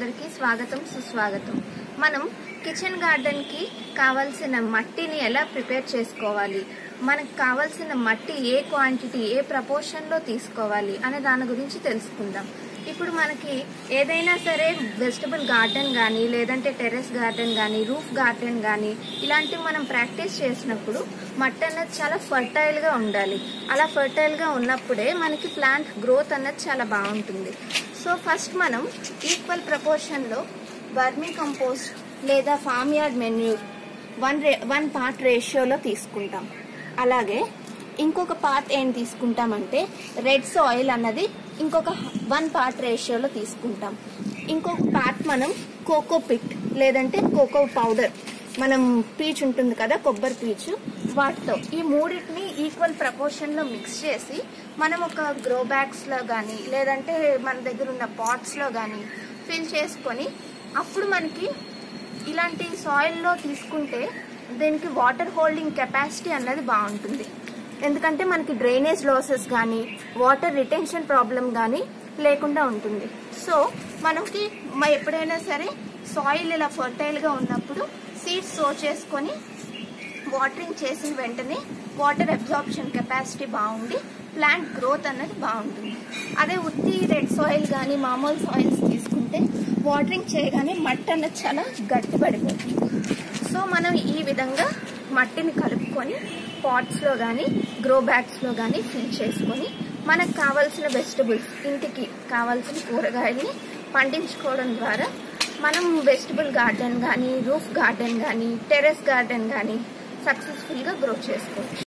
అందరికీ స్వాగతం సుస్వాగతం మనం కిచెన్ గార్డెన్కి కావాల్సిన మట్టిని ఎలా ప్రిపేర్ చేసుకోవాలి మనకు కావాల్సిన మట్టి ఏ క్వాంటిటీ ఏ ప్రపోర్షన్లో తీసుకోవాలి అనే దాని గురించి తెలుసుకుందాం ఇప్పుడు మనకి ఏదైనా సరే వెజిటబుల్ గార్డెన్ కానీ లేదంటే టెర్రస్ గార్డెన్ కానీ రూఫ్ గార్డెన్ కానీ ఇలాంటివి మనం ప్రాక్టీస్ చేసినప్పుడు మట్టి అన్నది చాలా ఫర్టైల్గా ఉండాలి అలా ఫర్టైల్గా ఉన్నప్పుడే మనకి ప్లాంట్ గ్రోత్ అన్నది చాలా బాగుంటుంది సో ఫస్ట్ మనం ఈక్వల్ ప్రపోర్షన్లో వర్మీ కంపోస్ట్ లేదా ఫామ్ యార్డ్ మెన్యూర్ వన్ రే వన్ పార్ట్ రేషియోలో తీసుకుంటాం అలాగే ఇంకొక పార్ట్ ఏం తీసుకుంటామంటే రెడ్ సాయిల్ అన్నది ఇంకొక వన్ పార్ట్ రేషియోలో తీసుకుంటాం ఇంకొక పార్ట్ మనం కోకో పిట్ లేదంటే కోకో పౌడర్ మనం పీచ్ ఉంటుంది కదా కొబ్బరి పీచు వాటితో ఈ మూడింటిని ఈక్వల్ ప్రపోర్షన్లో మిక్స్ చేసి మనం ఒక గ్రో బ్యాగ్స్లో కానీ లేదంటే మన దగ్గర ఉన్న పాట్స్లో కానీ ఫిల్ చేసుకొని అప్పుడు మనకి ఇలాంటి సాయిల్లో తీసుకుంటే దీనికి వాటర్ హోల్డింగ్ కెపాసిటీ అన్నది బాగుంటుంది ఎందుకంటే మనకి డ్రైనేజ్ లాసెస్ కానీ వాటర్ రిటెన్షన్ ప్రాబ్లం కానీ లేకుండా ఉంటుంది సో మనకి మ- ఎప్పుడైనా సరే సాయిల్ ఇలా ఫర్టైల్గా ఉన్నప్పుడు సీడ్స్ సో చేసుకొని వాటరింగ్ చేసిన వెంటనే వాటర్ అబ్జార్ప్షన్ కెపాసిటీ బాగుండి ప్లాంట్ గ్రోత్ అన్నది బాగుంటుంది అదే ఉత్తి రెడ్ సాయిల్ కానీ మామూలు సాయిల్స్ తీసుకుంటే వాటరింగ్ చేయగానే మట్టి అన్నది చాలా గట్టి పడిపోతుంది సో మనం ఈ విధంగా మట్టిని కలుపుకొని పాట్స్లో కానీ గ్రో బ్యాగ్స్లో కానీ ఫిల్ చేసుకొని మనకు కావాల్సిన వెజిటబుల్స్ ఇంటికి కావాల్సిన కూరగాయల్ని పండించుకోవడం ద్వారా మనం వెజిటబుల్ గార్డెన్ కానీ రూఫ్ గార్డెన్ కానీ టెర్రస్ గార్డెన్ కానీ సక్సెస్ఫుల్గా గ్రో చేసుకోవచ్చు